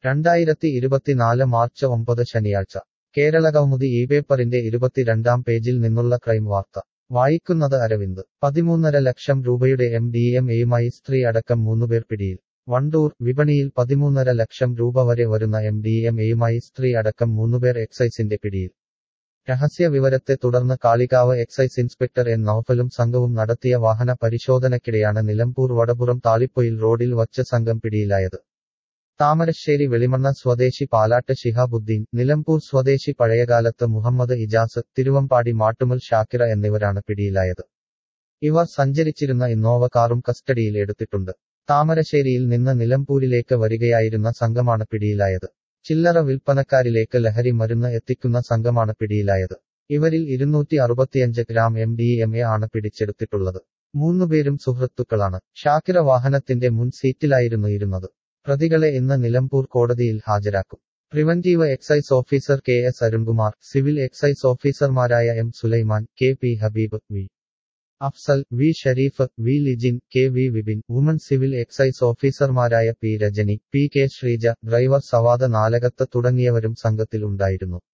രണ്ടായിരത്തി ഇരുപത്തിനാല് മാർച്ച് ഒമ്പത് ശനിയാഴ്ച കേരളകൗമുദി ഈ പേപ്പറിന്റെ ഇരുപത്തിരണ്ടാം പേജിൽ നിന്നുള്ള ക്രൈം വാർത്ത വായിക്കുന്നത് അരവിന്ദ് പതിമൂന്നര ലക്ഷം രൂപയുടെ എം ഡി എം എയുമായി സ്ത്രീ അടക്കം മൂന്നുപേർ പിടിയിൽ വണ്ടൂർ വിപണിയിൽ പതിമൂന്നര ലക്ഷം രൂപ വരെ വരുന്ന എം ഡി എം എയുമായി സ്ത്രീ അടക്കം മൂന്നുപേർ എക്സൈസിന്റെ പിടിയിൽ രഹസ്യ വിവരത്തെ തുടർന്ന് കാളികാവ് എക്സൈസ് ഇൻസ്പെക്ടർ എൻ നൌഫലും സംഘവും നടത്തിയ വാഹന പരിശോധനയ്ക്കിടെയാണ് നിലമ്പൂർ വടപുറം താളിപ്പൊയിൽ റോഡിൽ വച്ച് സംഘം പിടിയിലായത് താമരശ്ശേരി വെളിമണ്ണ സ്വദേശി പാലാട്ട് ശിഹാബുദ്ദീൻ നിലമ്പൂർ സ്വദേശി പഴയകാലത്ത് മുഹമ്മദ് ഇജാസ് തിരുവമ്പാടി മാട്ടുമൽ ഷാക്കിറ എന്നിവരാണ് പിടിയിലായത് ഇവർ സഞ്ചരിച്ചിരുന്ന ഇന്നോവ കാറും കസ്റ്റഡിയിൽ എടുത്തിട്ടുണ്ട് താമരശ്ശേരിയിൽ നിന്ന് നിലമ്പൂരിലേക്ക് വരികയായിരുന്ന സംഘമാണ് പിടിയിലായത് ചില്ലറ വിൽപ്പനക്കാരിലേക്ക് ലഹരി മരുന്ന് എത്തിക്കുന്ന സംഘമാണ് പിടിയിലായത് ഇവരിൽ ഇരുന്നൂറ്റി അറുപത്തിയഞ്ച് gram M D M A ആണ് പിടിച്ചെടുത്തിട്ടുള്ളത് മൂന്നുപേരും സുഹൃത്തുക്കളാണ് ഷാക്കിറ വാഹനത്തിന്റെ മുൻ സീറ്റിലായിരുന്നു ഇരുന്നത് പ്രതികളെ ഇന്ന് നിലമ്പൂർ കോടതിയിൽ ഹാജരാക്കും preventive excise officer K S Arunkumar civil excise ഓഫീസർമാരായ M Sulaiman K P Habeeb V Afsal V Shareef V Lijin K V Vipin woman civil excise ഓഫീസർമാരായ P Rajani P K Sreeja driver Savada Nalakath തുടങ്ങിയവരും സംഘത്തിൽ ഉണ്ടായിരുന്നു